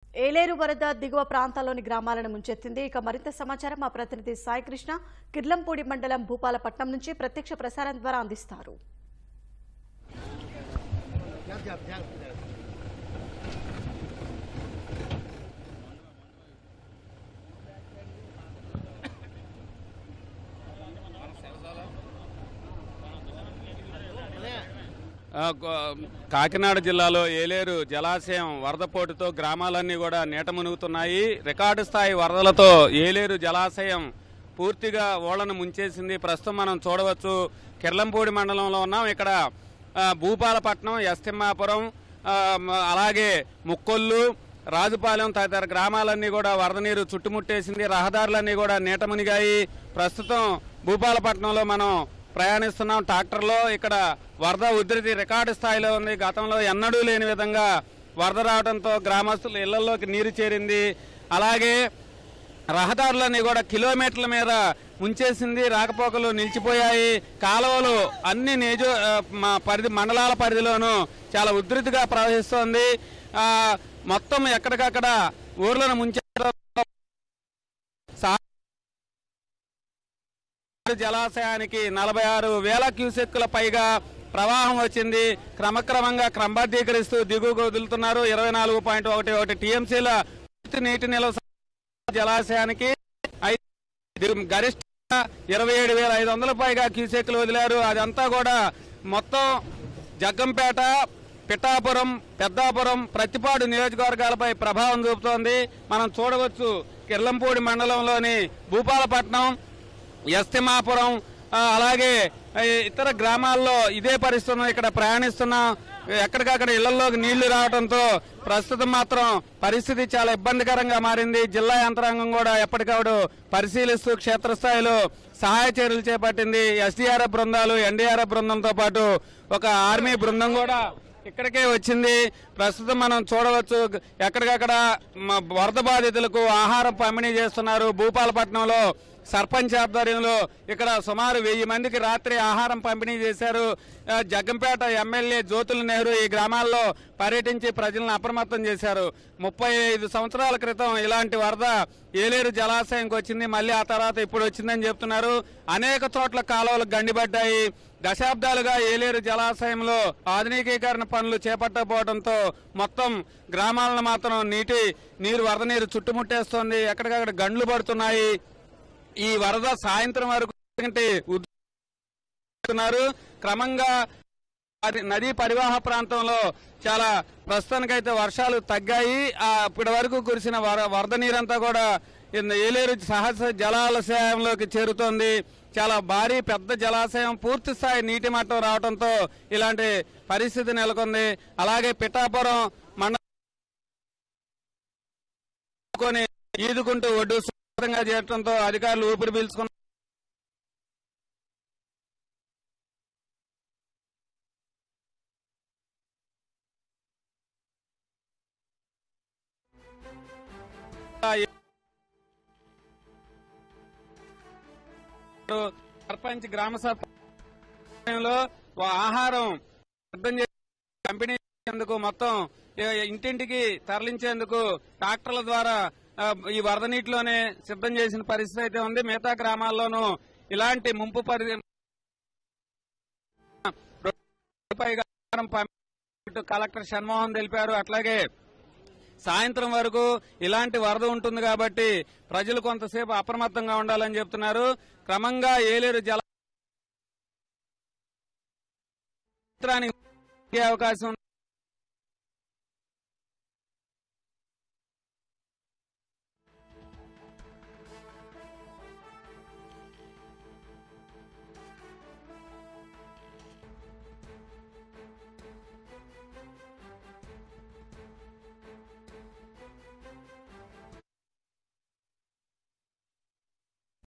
ఏలేరు వరద దిగువ ప్రాంతాల్లోని గ్రామాలను ముంచెత్తింది ఇక మరింత సమాచారం మా ప్రతినిధి సాయి కృష్ణ కిర్లంపూడి మండలం భూపాలపట్నం నుంచి ప్రత్యక్ష ప్రసారం ద్వారా అందిస్తారు ఆ, గో- కాకినాడ జిల్లాలో ఏలేరు జలాశయం వరద పోటుతో గ్రామాలన్నీ కూడా నీట మునుగుతున్నాయి రికార్డు స్థాయి వరదలతో ఏలేరు జలాశయం పూర్తిగా ఓళ్లను ముంచేసింది ప్రస్తుతం మనం చూడవచ్చు కిర్లంపూడి మండలంలో ఉన్నాం ఇక్కడ ఆ, భూపాలపట్నం ఎస్తిమ్మాపురం ఆ, మ- అలాగే ముక్కొల్లు రాజుపాలెం తదితర గ్రామాలన్నీ కూడా వరద నీరు చుట్టుముట్టేసింది రహదారులన్నీ కూడా నీట మునిగాయి ప్రస్తుతం భూపాలపట్నంలో మనం ప్రయాణిస్తున్నాం ట్రాక్టర్లో ఇక్కడ వరద ఉధృతి రికార్డు స్థాయిలో ఉంది గతంలో ఎన్నడూ లేని విధంగా వరద రావడంతో గ్రామస్తుల ఇళ్లలోకి నీరు చేరింది అలాగే రహదారులన్నీ కూడా కిలోమీటర్ల మీద ముంచేసింది రాకపోకలు నిలిచిపోయాయి కాలువలు అన్ని నిజ ఆ, మా పరిధి మండలాల పరిధిలోనూ చాలా ఉధృతిగా ప్రవహిస్తోంది ఆ, మొత్తం ఎక్కడికక్కడ ఊర్లను ముంచే జలాశయానికి నలభై ఆరు వేల క్యూసెక్కుల పైగా ప్రవాహం వచ్చింది క్రమక్రమంగా క్రమబద్ధీకరిస్తూ దిగువకు వదులుతున్నారు ఇరవై నాలుగు పాయింట్ ఒకటి ఒకటి టీఎంసీల పూర్తి నీటి నిల్వ జలాశయానికి ఐ- ది- గరిష్ట ఇరవై ఏడు వేల ఐదు వందల పైగా క్యూసెక్లు వదిలారు అదంతా కూడా మొత్తం జగ్గంపేట పిఠాపురం పెద్దాపురం ప్రతిపాడు నియోజకవర్గాలపై ప్రభావం చూపుతోంది మనం చూడవచ్చు కిర్లంపూడి మండలంలోని భూపాలపట్నం ఎస్తిమాపురం ఆ, అలాగే ఆ, ఇతర గ్రామాల్లో ఇదే పరిస్థితి ఉంది. ఇక్కడ ప్రయాణిస్తున్నాం ఎక్కడికక్కడ ఇళ్లలోకి నీళ్లు రావడంతో ప్రస్తుతం మాత్రం పరిస్థితి చాలా ఇబ్బందికరంగా మారింది జిల్లా యంత్రాంగం కూడా ఎప్పటికప్పుడు పరిశీలిస్తూ క్షేత్రస్థాయిలో సహాయ చర్యలు చేపట్టింది ఎస్డీఆర్ఎఫ్ బృందాలు ఎన్డీఆర్ఎఫ్ బృందంతో పాటు ఒక ఆర్మీ బృందం కూడా ఇక్కడికే వచ్చింది ప్రస్తుతం మనం చూడవచ్చు ఎక్కడికక్కడ మ- వరద బాధితులకు ఆహారం పంపిణీ చేస్తున్నారు భూపాలపట్నంలో సర్పంచ్ ఆధ్వర్యంలో ఇక్కడ సుమారు వెయ్యి మందికి రాత్రి ఆహారం పంపిణీ చేశారు ఆ, జగ్గంపేట ఎమ్మెల్యే జ్యోతుల నెహ్రూ ఈ గ్రామాల్లో పర్యటించి ప్రజలను అప్రమత్తం చేశారు ముప్పై ఐదు సంవత్సరాల క్రితం ఇలాంటి వరద ఏలేరు జలాశయంకి వచ్చింది మళ్ళీ ఆ తర్వాత ఇప్పుడు వచ్చిందని చెప్తున్నారు అనేక చోట్ల కాలువలు గండిపడ్డాయి దశాబ్దాలుగా ఏలేరు జలాశయంలో ఆధునికీకరణ పనులు చేపట్టకపోవడంతో మొత్తం గ్రామాలను మాత్రం నీటి నీరు వరద నీరు చుట్టుముట్టేస్తోంది ఎక్కడికక్కడ గండ్లు పడుతున్నాయి ఈ వరద సాయంత్రం వరకు ఎందుకంటే ఉన్నారు క్రమంగా అది నదీ పరివాహ ప్రాంతంలో చాలా ప్రస్తుతానికైతే వర్షాలు తగ్గాయి ఆ ఇప్పటి వరకు కురిసిన వర- వరద నీరంతా కూడా ఇన్ ఏలేరు సహజ జలాశయంలోకి చేరుతోంది చాలా భారీ పెద్ద జలాశయం పూర్తి స్థాయి నీటి మట్టం రావడంతో ఇలాంటి పరిస్థితి నెలకొంది అలాగే పిఠాపురం మండలం ఈదుకుంటూ ఒడ్డు సురక్షితంగా చేరడంతో అధికారులు ఊపిరి పీల్చుకున్నారు సర్పంచ్ గ్రామ సభలో ఆహారం సిద్ధం చేసి పంపిణీ చేసేందుకు మొత్తం ఏ- ఇంటింటికి తరలించేందుకు ట్రాక్టర్ల ద్వారా ఆ, ఈ వరద నీటిలోనే సిద్ధం చేసిన పరిస్థితి అయితే ఉంది మిగతా గ్రామాల్లోనూ ఇలాంటి ముంపు పరి పైగా ఆహారం పంపినట్టు కలెక్టర్ షణ్మోహన్ తెలిపారు అట్లాగే సాయంత్రం వరకు ఇలాంటి వరద ఉంటుంది కాబట్టి ప్రజలు కొంతసేపు అప్రమత్తంగా ఉండాలని చెప్తున్నారు క్రమంగా ఏలేరు జల అవకాశం ఉంది